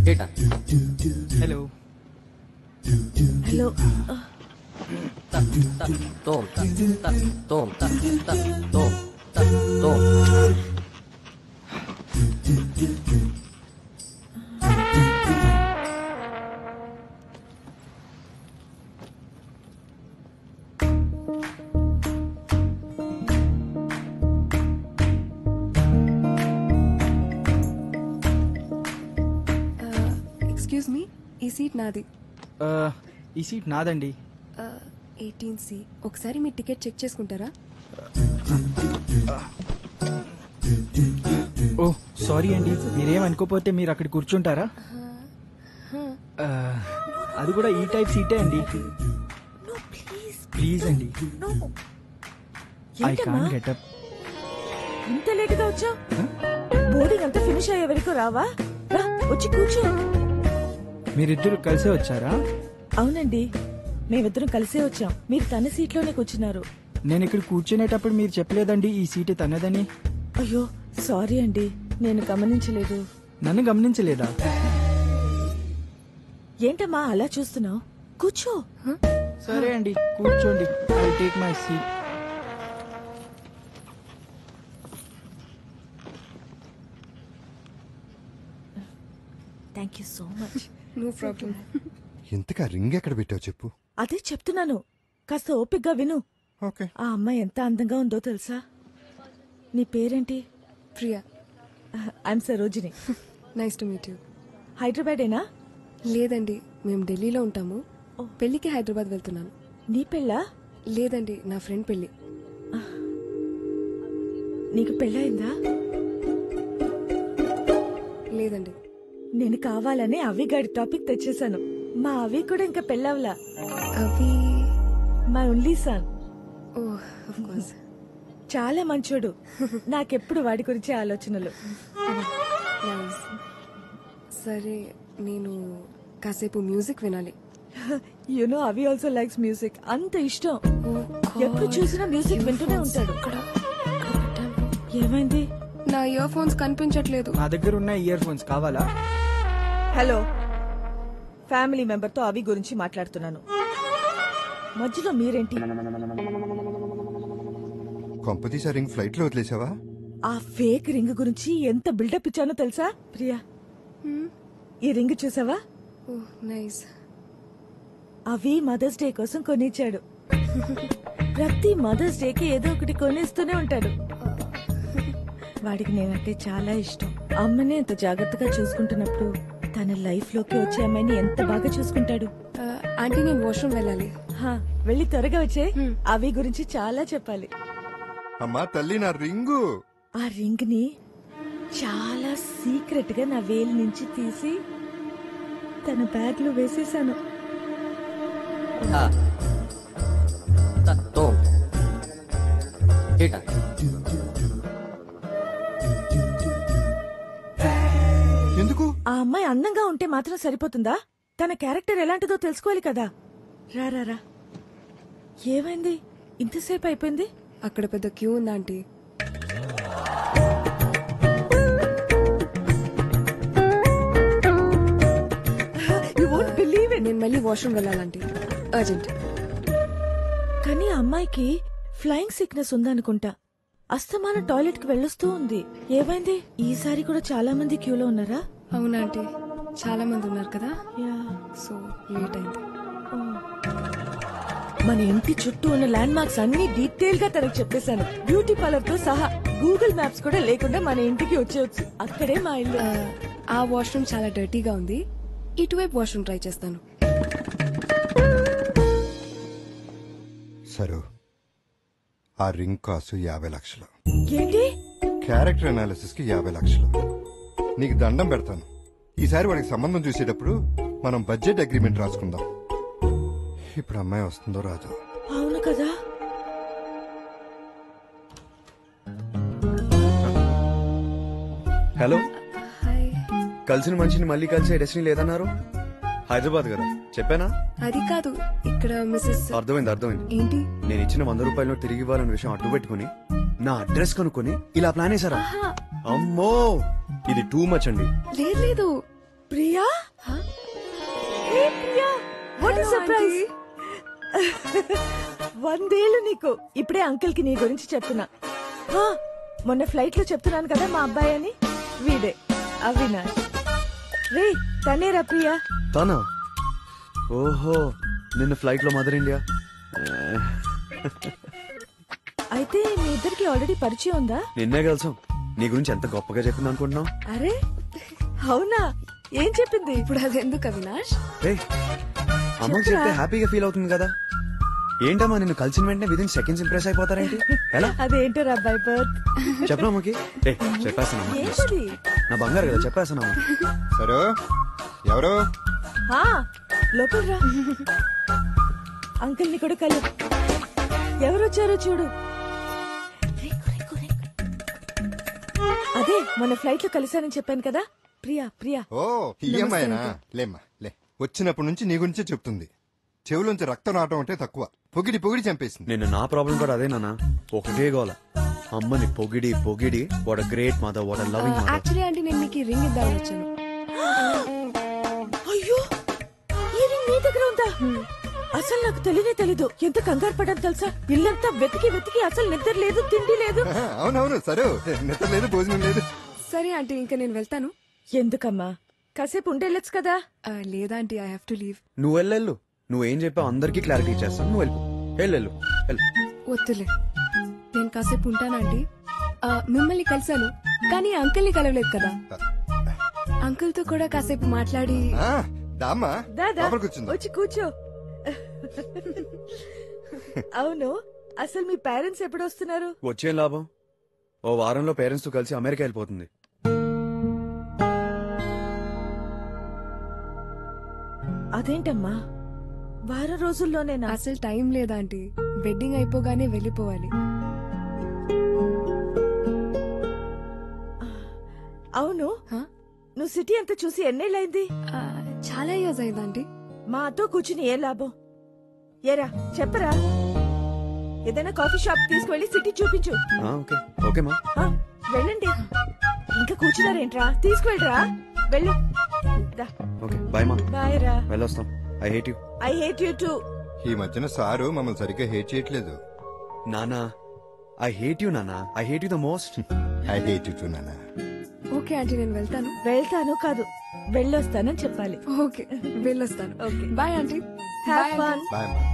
ఏటా hello hello తోం తోం తోం తోం ఎక్స్క్యూజ్ మీ ఈ సీట్ నాది ఈ సీట్ నాదండి ఎయిటీన్ సి ఒకసారి మీ టికెట్ చెక్ చేసుకుంటారా ఓ సారీ అండి మీరేం అనుకోపోతే మీరు అక్కడ కూర్చుంటారా ఆ, అది కూడా ఈ టైప్ సీటే అండి ప్లీజ్ అండి ఐ కాన్ గెటప్ ఇంత లేట్ గా వచ్చా బోర్డింగ్ అంతా ఫినిష్ అయ్యే వరకు రావా రా వచ్చి కూర్చో మీరిద్దరు కలిసే వచ్చారా అవునండి మేమిద్దరం కలిసే వచ్చాం మీరు తన సీట్లోనే కూర్చున్నారు నేను ఇక్కడ కూర్చునేటప్పుడు మీరు చెప్పలేదండి ఈ సీట్ తనదని అయ్యో సారీ అండి నేను గమనించలేదు నన్ను గమనించలేదా ఏంటమ్మా అలా చూస్తున్నావు కూర్చో సరే అండి కూర్చోండి I take my seat thank you so much no problem ఇంతకా రింగ్ ఎక్కడ పెట్టావు చెప్పు అదే చెప్తున్నాను కాస్త ఓపిగ్గా విను ఓకే ఆ అమ్మాయి ఎంత అందంగా ఉందో తెలుసా నీ పేరేంటి Priya I'm Sarojini nice to meet you హైదరాబాదేనా లేదండి మేము ఢిల్లీలో ఉంటాము పెళ్లికి హైదరాబాద్ వెళ్తున్నాను నీ పెళ్ళా లేదండి నా ఫ్రెండ్ పెళ్లి నీకు పెళ్ళయిందా లేదండి నేను కావాలని అవి గాడి టాపిక్ తెచ్చేశాను మా అవి కూడా ఇంకా పెళ్ళవలా అవి మా only son oh of course చాలా మంచోడు నాకెప్పుడు వాడి గురించి ఆలోచనలు నైస్ సరే నేను కాసేపు మ్యూజిక్ వినాలి యు నో అవి ఆల్సో లైక్స్ మ్యూజిక్ అంత ఇష్టం Oh, ఎప్పుడు God. చూసినా మ్యూజిక్ వింటూనే ఉంటాడు ఇక్కడ ఇక్కడ పెట్టాను. ఏమైంది నా ఇయర్ ఫోన్స్ కనిపించట్లేదు నా దగ్గర ఉన్న ఇయర్ ఫోన్స్ కావాలా హలో ఫ్యామిలీ మెంబర్ తో అవి గురించి మాట్లాడుతున్నాను మధ్యలో మీరేంటి కొంపతీసా రింగ్ ఫ్లైట్ లో వదిలేసావా ఆ ఫేక్ రింగ్ గురించి ఎంత బిల్డప్ ఇచ్చానో తెలుసా ప్రియా ఈ రింగ్ చూసావా ఓ నైస్ అవి మదర్స్ డే కోసం కొనిచ్చాడు ప్రతి మదర్స్ డేకి ఏదో ఒకటి కొనిస్తూనే ఉంటాడు వాడికి నేనంటే చాలా ఇష్టం అమ్మని ఎంత జాగ్రత్తగా చూసుకుంటున్నప్పుడు తన లైఫ్ లోకి వచ్చే అమ్మాయిని ఎంత బాగా చూసుకుంటాడు ఆంటీ నేను వాష్రూమ్ వెళ్ళాలి హా, వెళ్ళి త్వరగా వచ్చే అవి గురించి చాలా చెప్పాలి అమ్మా తల్లి నా రింగు ఆ రింగ్ ని చాలా సీక్రెట్ గా నా వేలు నుంచి తీసి తన బ్యాగ్ లో వేసేసాను తోం ఏటా ఎందుకు ఆ అమ్మాయి అందంగా ఉంటే మాత్రం సరిపోతుందా తన క్యారెక్టర్ ఎలాంటిదో తెలుసుకోవాలి కదా రా రా రా ఏమైంది ఇంతసేపు అయిపోయింది అక్కడ పెద్ద క్యూ ఉంది aunty you won't believe it నేను మళ్ళీ వాష్రూమ్ వెళ్ళాలంటీ అర్జెంట్ కానీ ఆ అమ్మాయికి ఫ్లయింగ్ సిక్నెస్ ఉందనుకుంటా అస్తమాన టాయిలెట్ కి వెళ్ళొస్తూ ఉంది ఏమైంది ఈసారి కూడా చాలా మంది క్యూలో ఉన్నారా అవునా ఆంటీ చాలా మంది ఉన్నారు కదా యా సో లేట్ అయింది మన ఇంటి చుట్టూ ఉన్న ల్యాండ్ మార్క్స్ అన్ని డీటెయిల్ గా తనకు చెప్పేశాను బ్యూటీ పార్లర్ తో సహా గూగుల్ మ్యాప్స్ కూడా లేకుండా మన ఇంటికి వచ్చేయచ్చు అక్కడే మా ఇల్లు ఆ, ఆ వాష్రూమ్ చాలా డర్టీగా ఉంది ఇటువైపు వాష్రూమ్ ట్రై చేస్తాను సరు ఆ రింగ్ కాసు యాభై లక్షలు ఏంటి క్యారెక్టర్ అనాలిసిస్ కి యాభై లక్షలు నీకు దండం పెడతాను ఈసారి వాడికి సంబంధం చూసేటప్పుడు మనం బడ్జెట్ అగ్రిమెంట్ రాసుకుందాం ఇప్పుడు అమ్మాయి వస్తుందో రాదో అవును కదా హలో హాయ్ కలిసిన మనిషిని మళ్ళీ కలిసే డెస్టినీ లేదన్నారు హైదరాబాద్ కదా చెప్పానా అది కాదు ఇక్కడ మిస్సెస్ అర్థమైంది అర్థమైంది ఏంటి నేను ఇచ్చిన వంద రూపాయలను తిరిగి ఇవ్వాలన్న విషయం అడ్డు పెట్టుకుని నా అడ్రస్ కనుక్కొని ఇలా ప్లాన్ వేసారా అమ్మో ఇది టూ మచ్ అండి లేదు లేదు Priya hey Priya what Hello, surprise వందేళ్ళు నీకు ఇప్పుడే అంకుల్ కి నీ గురించి చెప్తున్నా హా, మొన్న ఫ్లైట్ లో చెప్తున్నాను కదా మా అబ్బాయి అని వీడే అవినాష్ రే తనేరా ప్రియా తానా ఓహో నిన్న ఫ్లైట్ లో మదర్ ఇండియా అయితే మీ ఇద్దరికి ఆల్రెడీ పరిచయం ఉందా నిన్నే కలిసాం నీ గురించి ఎంత గొప్పగా చెప్పింది అనుకుంటున్నావు అరే అవునా ఏం చెప్పింది ఇప్పుడు అది ఎందుకు అవినాష్ రే అమ్మకి చెప్తే హ్యాపీగా ఫీల్ అవుతుంది కదా ఏంటమ్మా నిన్ను కలిసిన వెంటనే విదిన్ సెకండ్స్ ఇంప్రెస్ అయిపోతారేంటి ఎలా అదేంటో అబ్బాయి బర్త్ చెప్పనా అమ్మకి ఏ చెప్పేస్తానమ్మా ఏంటది నా బంగారు కదా చెప్పేస్తానమ్మా సరే ఎవరు ఆ, లోపల రా అంకుల్ ని కూడా కలు ఎవరొచ్చారో చూడు అదే మొన్న ఫ్లైట్ లో కలిశానని చెప్పాను కదా ప్రియా ప్రియా ఓ ఈఎంఐనా లేమ్మా లే వచ్చినప్పటి నుంచి నీ గురించే చెప్తుంది చెవులోంచి రక్తం రావటం అంటే తక్కువ పొగిడి పొగిడి చంపేసింది నిన్న నా ప్రాబ్లం కూడా అదే నాన్న ఒకటే గోల అమ్మని పొగిడి పొగిడి what great mother what loving mother actually అంటే నేను మీకు ఈ రింగ్ ఇద్దామని వచ్చాను అయ్యో ఈ రింగ్ నీ దగ్గర ఉందా అసలు నాకు తెలియనే తెలీదు ఎంత కంగారు పడ్డాను తెలుసా ఇల్లంతా వెతికి వెతికి అసలు నిద్ర లేదు తిండి లేదు ఆహా, అవునవును సరే నిద్ర లేదు భోజనం లేదు సరే ఆంటీ ఇంకా నేను వెళ్తాను ఎందుకమ్మా కాసేపు ఉండేళ్ళొచ్చు కదా ఆ, లేదా aunty I have to leave నువ్వు వెళ్ళెళ్ళు నువ్వేం చెప్పావు అందరికీ క్లారిటీ ఇచ్చేస్తాను నువ్వు వెళ్ళు వెళ్ళు వెళ్ళు వద్దులే నేను కాసేపు ఉంటానా ఆంటీ ఆ, మిమ్మల్ని కలిశాను కానీ అంకుల్ ని కలవలేదు కదా అంకుల్ తో కూడా కాసేపు మాట్లాడి ఆ, దామ్మా దాదా లోపల కూర్చుందా వచ్చి కూర్చో అవును అసలు మీ పేరెంట్స్ ఎప్పుడు వస్తున్నారు వచ్చేం లాభం ఓ వారంలో పేరెంట్స్ తో కలిసి అమెరికా వెళ్ళిపోతుంది అదేంటమ్మా వారం రోజుల్లోనేనా అసలు టైం లేదా ఆంటీ వెడ్డింగ్ అయిపోగానే వెళ్ళిపోవాలి అవును హా? నువ్వు సిటీ అంతా చూసి ఎన్నేళ్ళైంది ఆ, చాలా ఇయర్స్ అయిందా ఆంటీ మాతో కూర్చుని ఏ లాభం ఏరా చెప్పరా ఏదైనా కాఫీ షాప్ తీసుకువెళ్ళి సిటీ చూపించు ఆ, ఓకే ఓకే మా ఆ, వెళ్ళండి ఇంకా కూర్చున్నారేంట్రా తీసుకువెళ్ళరా వెళ్ళు దా, ఓకే బాయ్ మా బాయ్ రా వెళ్ళొస్తాం I hate you I hate you too ఈ మధ్యన సారు మమ్మల్ని సరిగ్గా హేట్ చేయట్లేదు నానా ఐ హేట్ యూ నానా I hate you the most I hate you నాన్న ఓకే ఆంటీ నేను వెళ్తాను వెళ్తాను కాదు వెళ్ళొస్తానని చెప్పాలి ఓకే వెళ్ళొస్తాను okay bye aunty have Bye, fun bye అమ్మా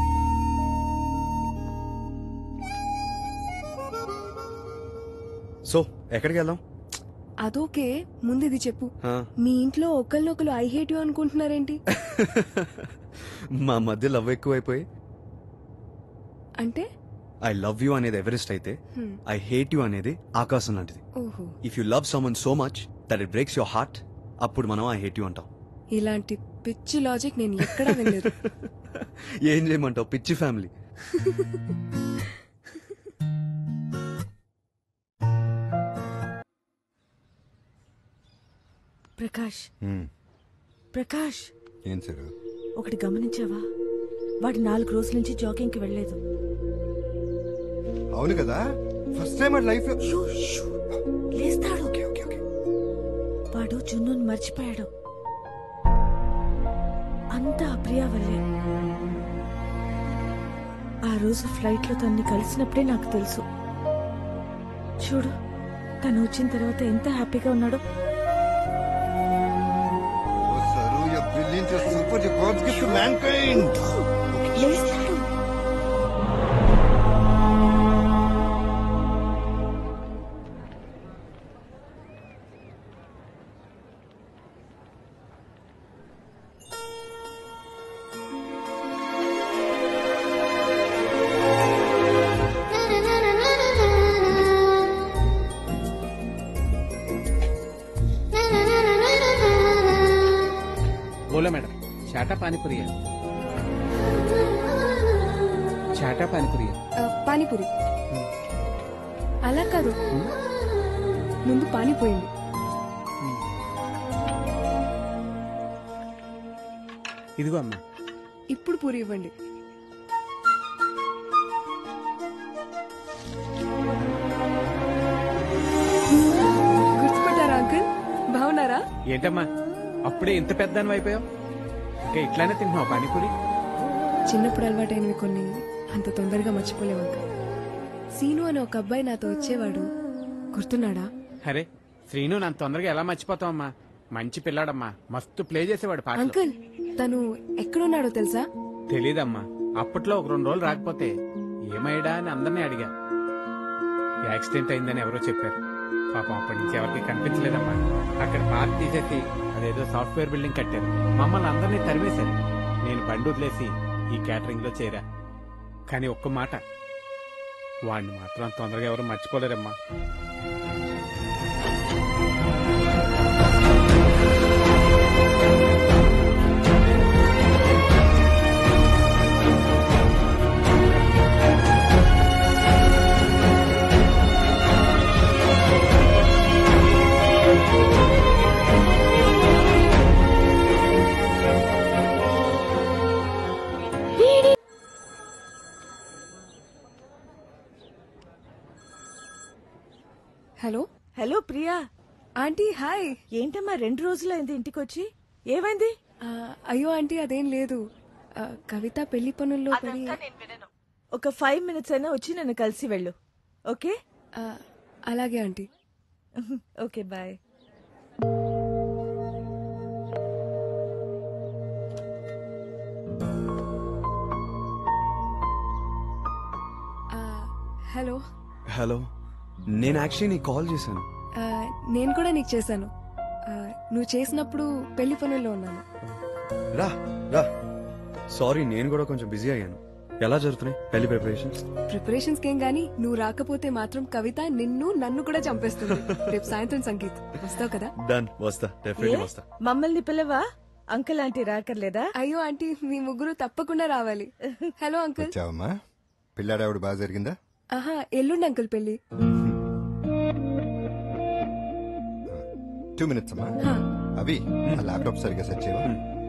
సో ఎక్కడికి వెళ్దాం అదోకే ముందు ఇది చెప్పు ఆ, మీ ఇంట్లో ఒకళ్ళొకరు ఐ హేట్ యు అనుకుంటున్నారేంటి మా మధ్య లవ్ ఎక్కువైపోయి అంటే ఐ లవ్ యూ అనేది ఎవరెస్ట్ అయితే హ్మ్. ఐ హేట్ యూ అనేది ఆకాశం లాంటిది ఓహో if you love someone so much that it breaks your heart అప్పుడు మనం ఐ హేట్ యూ అంటాం ఇలాంటి పిచ్చి లాజిక్ నేను ఎక్కడా వినలేదు ఏం చేయమంటావు పిచ్చి ఫ్యామిలీ ప్రకాష్ ఉమ్, ప్రకాష్ ఏం సారు ఒకటి గమనించావా వాడు నాలుగు రోజుల నుంచి జాగింగ్ కి వెళ్ళలేదు అవును కదా ఫస్ట్ టైం అట్ లైఫ్ లో షూ, షూ. లేస్తాడు ఓకే ఓకే ఓకే వాడు జున్నుని మర్చిపోయాడు అంతా ప్రియా వల్లే ఆ రోజు ఫ్లైట్ లో తన్ని కలిసినప్పుడే నాకు తెలుసు చూడు తను వచ్చిన తర్వాత ఎంత హ్యాపీగా ఉన్నాడో oh sir you brilliant super you god's gift to mankind లేస్తాడు बोला मैडम चाटा पानीपुरी है चाटा पानीपुरी है ఆ, పానీపూరి అలా కాదు ముందు పానీపోయింది ఇదిగో అమ్మా ఇప్పుడు పూరి ఇవ్వండి గుర్తుపట్టారా అంకుల్ బాగున్నారా ఏంటమ్మా అప్పుడే ఇంత పెద్ద అయిపోయావు ఇంకా ఇట్లానే తింటున్నావు పానీపూరి చిన్నప్పుడు అలవాటైనవి కొన్ని అంత తొందరగా మర్చిపోలేవు అంకుల్ సీను అనే ఒక అబ్బాయి నాతో వచ్చేవాడు గుర్తున్నాడా అరే శ్రీను నన్ను తొందరగా ఎలా మర్చిపోతావమ్మా మంచి పిల్లాడమ్మా మస్తు ప్లే చేసేవాడు పాటలు అంకుల్ తను ఎక్కడున్నాడో తెలుసా తెలీదమ్మా అప్పట్లో ఒక రెండు రోజులు రాకపోతే ఏమయ్యడా అని అందరినీ అడిగా యాక్సిడెంట్ అయిందని ఎవరో చెప్పారు పాపం అప్పటి నుంచి ఎవరికి కనిపించలేదమ్మా అక్కడ పార్క్ తీసేసి అదేదో సాఫ్ట్వేర్ బిల్డింగ్ కట్టారు మమ్మల్ని అందరినీ తరిమేశారు నేను బండి వదిలేసి ఈ క్యాటరింగ్ లో చేరా కానీ ఒక్క మాట వాడిని మాత్రం తొందరగా ఎవరు మర్చిపోలేరమ్మా hello hello Priya aunty hi ఏంటమ్మా రెండు రోజులైంది ఇంటికి వచ్చి ఏమైంది ఆ, అయ్యో ఆంటీ అదేం లేదు ఆ, కవిత పెళ్లి పనుల్లో పడి ఒక ఫైవ్ మినిట్స్ అయినా వచ్చి నన్ను కలిసి వెళ్ళు ఓకే ఆ, అలాగే ఆంటీ ఓకే బాయ్ ఆ, హలో హలో నేను యాక్చువల్లీ నీకు కాల్ చేశాను ఆ, నేను కూడా నీకు చేశాను ఆ, నువ్వు చేసినప్పుడు పెళ్లి పనుల్లో ఉన్నాను రా రా సారీ నేను కూడా కొంచెం బిజీ అయ్యాను ఎలా జరుగుతున్నాయి పెళ్లి ప్రిపరేషన్స్ ప్రిపరేషన్స్ కేం గానీ నువ్వు రాకపోతే మాత్రం కవిత నిన్ను నన్ను కూడా చంపేస్తుంది రేపు సాయంత్రం సంగీత్ వస్తావు కదా డన్ వస్తా ఏ డెఫినెట్లీ వస్తా మమ్మల్ని పిల్లవా అంకుల్ ఆంటీ రాకర్లేదా అయ్యో ఆంటీ మీ ముగ్గురు తప్పకుండా రావాలి హలో అంకుల్ వచ్చావమ్మా పిల్లాడావిడ బాగా జరిగిందా ఆహా ఎల్లుండి అంకుల్ పెళ్లి టూ మినిట్స్ అమ్మా హా. అవి ఆ ల్యాప్టాప్ సరిగ్గా సెట్ చేయవా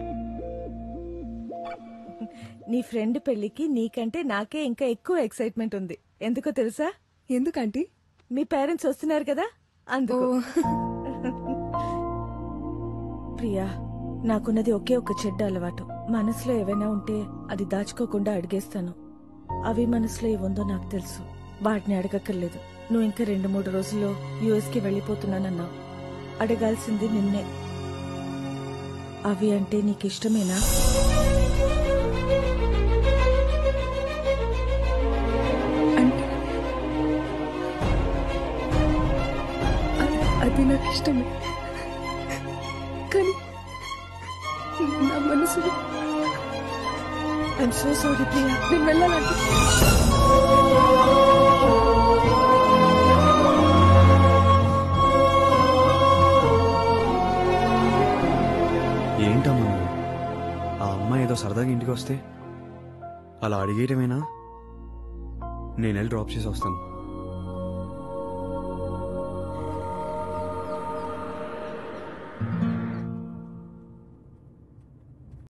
నీ ఫ్రెండ్ పెళ్లికి నీకంటే నాకే ఇంకా ఎక్కువ ఎక్సైట్మెంట్ ఉంది ఎందుకో తెలుసా ఎందుకంటీ మీ పేరెంట్స్ వస్తున్నారు కదా ఓ అందుకు ప్రియా నాకున్నది ఒకే ఒక చెడ్డ అలవాటు మనసులో ఏవైనా ఉంటే అది దాచుకోకుండా అడిగేస్తాను అవి మనసులో ఏముందో నాకు తెలుసు వాటిని అడగక్కర్లేదు నువ్వు ఇంకా రెండు మూడు రోజుల్లో యుఎస్ కి వెళ్ళిపోతున్నానన్నావు అడగాల్సింది నిన్నే అవి అంటే నీకు ఇష్టమేనా అంటే అ- అది నాకు ఇష్టమే కానీ నా మనసులో ఐఎమ్ సో సారీ ప్రియా నేను వెళ్ళాలంటే ఏంటమ్మా నువ్వు? ఆ అమ్మాయి ఏదో సరదాగా ఇంటికి వస్తే అలా అడిగేయటమేనా నేను వెళ్ళి డ్రాప్ చేసి వస్తాను